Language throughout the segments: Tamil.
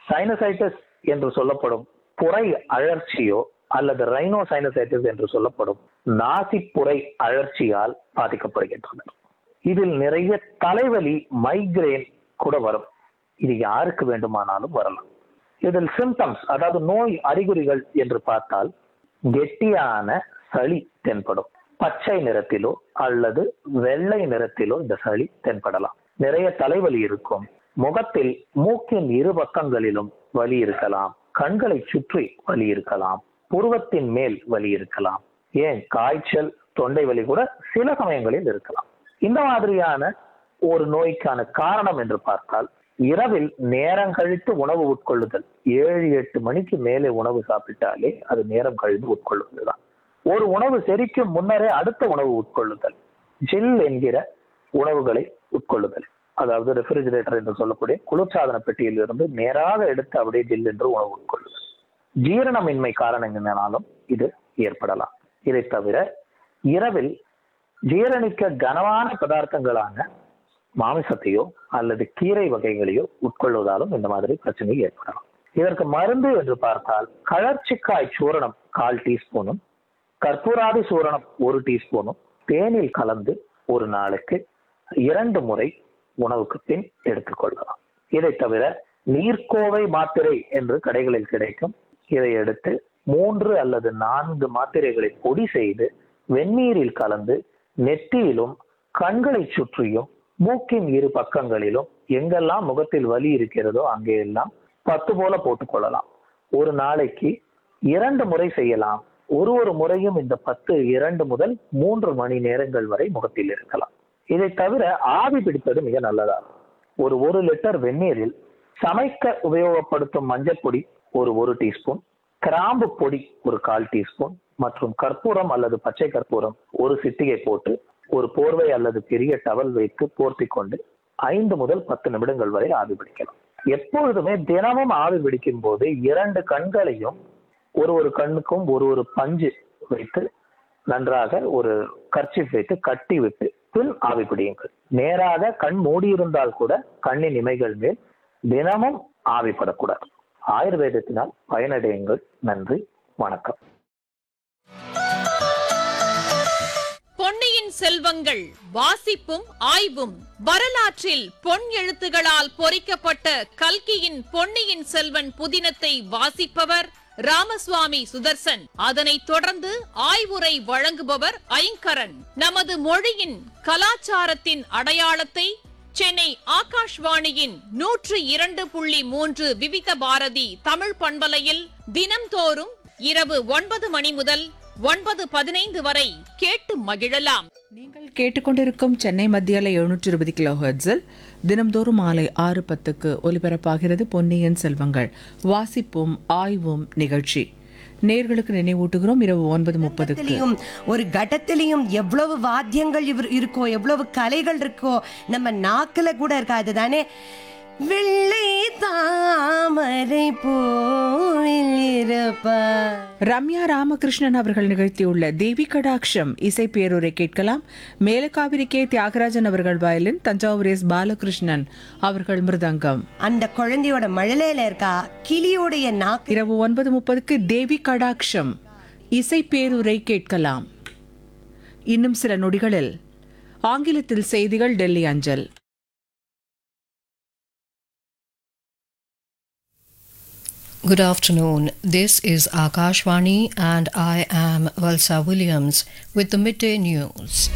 சைனசைட்டிஸ் என்று சொல்லப்படும் புரை அழற்சியோ அல்லது ரைனோ சைனசைட்டிஸ் என்று சொல்லப்படும் நாசிப்புரை அழற்சியால் பாதிக்கப்படுகின்றனர் இதில் நிறைய தலைவலி மைக்ரேன் கூட வரும் இது யாருக்கு வேண்டுமானாலும் வரலாம் இதில் சிம்டம்ஸ் அதாவது நோய் அறிகுறிகள் என்று பார்த்தால் கெட்டியான சளி தென்படும் பச்சை நிறத்திலோ அல்லது வெள்ளை நிறத்திலோ இந்த சளி தென்படலாம் நிறைய தலைவலி இருக்கும் முகத்தில் மூக்கின் இரு பக்கங்களிலும் வலி இருக்கலாம் கண்களை சுற்றி வலி இருக்கலாம் புருவத்தின் மேல் வலி இருக்கலாம் ஏன் காய்ச்சல் தொண்டை வலி கூட சில சமயங்களில் இருக்கலாம் இந்த மாதிரியான ஒரு நோய்க்கான காரணம் என்று பார்த்தால் இரவில் நேரம் கழித்து உணவு உட்கொள்ளுதல் ஏழு எட்டு மணிக்கு மேலே உணவு சாப்பிட்டாலே அது நேரம் கழித்து உட்கொள்ளுவதுதான் ஒரு உணவு செரிக்கும் முன்னரே அடுத்த உணவு உட்கொள்ளுதல் ஜில் என்கிற உணவுகளை உட்கொள்ளுதல் அதாவது ரெஃப்ரிஜிரேட்டர் என்று சொல்லக்கூடிய குளிர்சாதன பெட்டியில் இருந்து நேராக எடுத்து அப்படியே ஜில் என்று உணவு உட்கொள்ளுதல் ஜீரணமின்மை காரணங்களாலும் இது ஏற்படலாம் இதை தவிர இரவில் ஜீரணிக்க கனமான பதார்த்தங்களான மாமிசத்தையோ அல்லது கீரை வகைகளையோ உட்கொள்வதாலும் இந்த மாதிரி பிரச்சனை ஏற்படலாம் இதற்கு மருந்து என்று பார்த்தால் கழற்சிக்காய் சூரணம் கால் டீஸ்பூனும் கற்பூராதி சூரணம் ஒரு டீஸ்பூனும் தேனில் கலந்து ஒரு நாளுக்கு இரண்டு முறை உணவுக்கு பின் எடுத்துக்கொள்ளலாம் இதை தவிர நீர்க்கோவை மாத்திரை என்று கடைகளில் கிடைக்கும் இதை எடுத்து மூன்று அல்லது நான்கு மாத்திரைகளை பொடி செய்து வெந்நீரில் கலந்து நெற்றியிலும் கண்களை சுற்றியும் மூக்கின் இரு பக்கங்களிலும் எங்கெல்லாம் முகத்தில் வலி இருக்கிறதோ அங்கெல்லாம் பத்து போல போட்டுக்கொள்ளலாம் ஒரு நாளைக்கு இரண்டு முறை செய்யலாம் ஒரு ஒரு முறையும் இந்த பத்து இரண்டு முதல் மூன்று மணி நேரங்கள் வரை முகத்தில் இருக்கலாம் இதை தவிர ஆவி பிடிப்பது மிக நல்லதாகும் ஒரு ஒரு லிட்டர் வெந்நீரில் சமைக்க உபயோகப்படுத்தும் மஞ்சள் பொடி ஒரு ஒரு டீஸ்பூன் கிராம்பு பொடி ஒரு கால் டீஸ்பூன் மற்றும் கற்பூரம் அல்லது பச்சை கற்பூரம் ஒரு சிட்டிகை போட்டு ஒரு போர்வை அல்லது பெரிய டவல் வைத்து போர்த்தி கொண்டு ஐந்து முதல் பத்து நிமிடங்கள் வரை ஆவி பிடிக்கலாம் எப்பொழுதுமே தினமும் ஆவி பிடிக்கும் போது இரண்டு கண்களையும் ஒரு ஒரு கண்ணுக்கும் ஒரு ஒரு பஞ்சு வைத்து நன்றாக ஒரு கர்ச்சிப் வைத்து கட்டி விட்டு பின் ஆவி பிடியுங்கள் நேராக கண் மூடியிருந்தால் கூட கண்ணின் இமைகள் மேல் தினமும் ஆவிப்படக்கூடாது ஆயுர்வேதத்தினால் பயனடையுங்கள் நன்றி வணக்கம் பொன்னியின் செல்வங்கள் வாசிப்பும் ஆய்வும் வரலாற்றில் பொன் எழுத்துகளால் பொறிக்கப்பட்ட கல்கியின் பொன்னியின் செல்வன் புதினத்தை வாசிப்பவர் ராமசுவாமி சுதர்சன் அதனைத் தொடர்ந்து ஆய்வுரை வழங்குபவர் ஐங்கரன் நமது மொழியின் கலாச்சாரத்தின் அடையாளத்தை சென்னை ஆகாஷ்வாணியின் நூற்று இரண்டு புள்ளி மூன்று விவித பாரதி தமிழ் பண்பலையில் தினம்தோறும் இரவு ஒன்பது மணி முதல் ஒன்பது பதினைந்து வரை கேட்டு மகிழலாம் நீங்கள் கேட்டுக்கொண்டிருக்கும் சென்னை மத்தியால எழுநூற்றி இருபது கிலோ ஹெர்ட்ஸில் தினம்தோறும் மாலை ஆறு பத்துக்கு ஒலிபரப்பாகிறது பொன்னியின் செல்வங்கள் வாசிப்பும் ஆய்வும் நிகழ்ச்சி நேர்களுக்கு நினைவூட்டுகிறோம் இரவு ஒன்பது முப்பதுக்கு கட்டத்திலையும் ஒரு கட்டத்திலையும் எவ்வளவு வாத்தியங்கள் இவர் இருக்கோ எவ்வளவு கலைகள் இருக்கோ நம்ம நாக்குல கூட இருக்காது தானே வெள்ளை தாமரை பூவில் இருப்பார் ரம்யா ராமகிருஷ்ணன் அவர்கள் நிகழ்த்தியுள்ள தேவி கடாட்சம் இசை பேரூரை கேட்கலாம் மேலக்காவிரி கே தியாகராஜன் அவர்கள் வயலின் தஞ்சாவூர் எஸ் பாலகிருஷ்ணன் அவர்கள் மிருதங்கம் அந்த குழந்தையோட மழலையில இருக்கா கிளியோடைய நாக்கு இரவு ஒன்பது முப்பதுக்கு தேவி கடாட்சம் இசை பேரூரை கேட்கலாம் இன்னும் சில நொடிகளில் ஆங்கிலத்தில் செய்திகள் டெல்லி அஞ்சல் Good afternoon. This is Akashvani, and I am Valsa Williams with the midday news.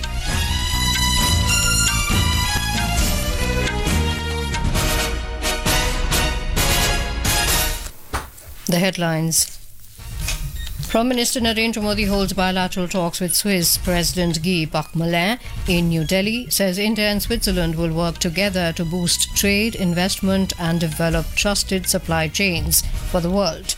The headlines Prime Minister Narendra Modi holds bilateral talks with Swiss President Guy Parmelin in New Delhi, says India and Switzerland will work together to boost trade, investment, and develop trusted supply chains for the world.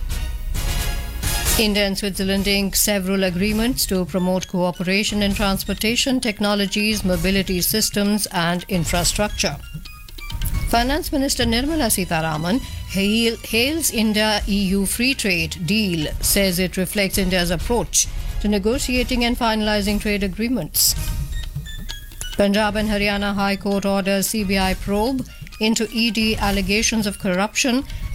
India and Switzerland ink several agreements to promote cooperation in transportation technologies, mobility systems, and infrastructure. Finance Minister Nirmala Sitharaman hail, hails India EU free trade deal, says it reflects India's approach to negotiating and finalizing trade agreements. Punjab and Haryana High Court orders CBI probe into ED allegations of corruption